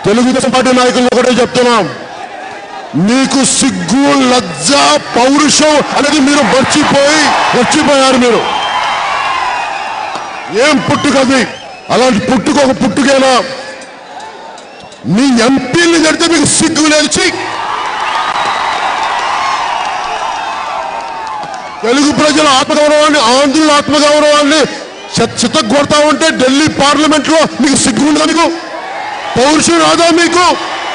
Telugu Desam party నాయకులు ఒకటే చెప్తున్నాం మీకు సిగ్గు లజ్జ పౌరుషం అనేది మీరు మర్చిపోయి మర్చిపోయారు మీరు ఏం పుట్టుకది అలాంటి పుట్టుక ఒక పుట్టుకేనా మీ ఎంపీలు కడితే మీకు సిగ్గు లేదు ఛీ! తెలుగు ప్రజల ఆత్మగౌరవాన్ని ఆంధ్రుల ఆత్మగౌరవాన్ని చిత్త కొడతా ఉంటే ఢిల్లీ పార్లమెంట్ లో మీకు సిగ్గు ఉందా మీకు పౌరుషం రాదా మీకు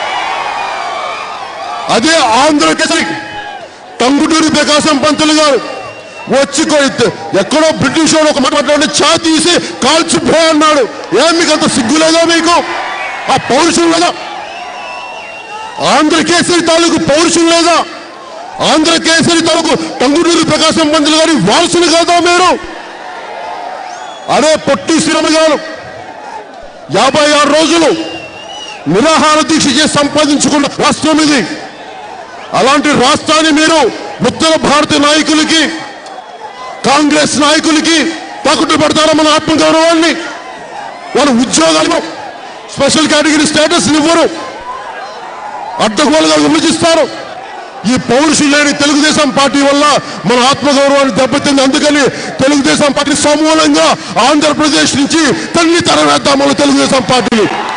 అదే ఆంధ్రకేసరి టంగుటూరి ప్రకాశం పంతులు గారు వచ్చి కొ- ఎక్కడో బ్రిటిష్ వాడు ఒక మాట మాట్లాడి చా తీసి కాల్చిపో అన్నాడు ఏం మీకు అంత సిగ్గు లేదా మీకు ఆ పౌరుషం లేదా ఆంధ్రకేసరి తాలూకు పౌరుషం లేదా ఆంధ్రకేసరి తాలూకు టంగుటూరి ప్రకాశం పంతులు గారి వారసులు కాదా మీరు అదే పొట్టి శ్రీరమ గారు యాభై ఆరు రోజులు నిరాహార దీక్ష చేసి సంపాదించుకున్న రాష్ట్రం ఇది అలాంటి రాష్ట్రాన్ని మీరు ఉత్తర భారత నాయకులకి కాంగ్రెస్ నాయకులకి తాకుట్టు పెడతారా మన ఆత్మగౌరవాన్ని వాళ్ళ ఉద్యోగాలు స్పెషల్ కేటగిరీ స్టేటస్ ఇవ్వరు అడ్డగోలుగా విభజిస్తారు ఈ పౌరుషం లేని తెలుగుదేశం పార్టీ వల్ల మన ఆత్మగౌరవాన్ని దెబ్బతింది అందుకని తెలుగుదేశం పార్టీ సమూలంగా ఆంధ్రప్రదేశ్ నుంచి తల్లి తరవేద్దాం మన తెలుగుదేశం పార్టీని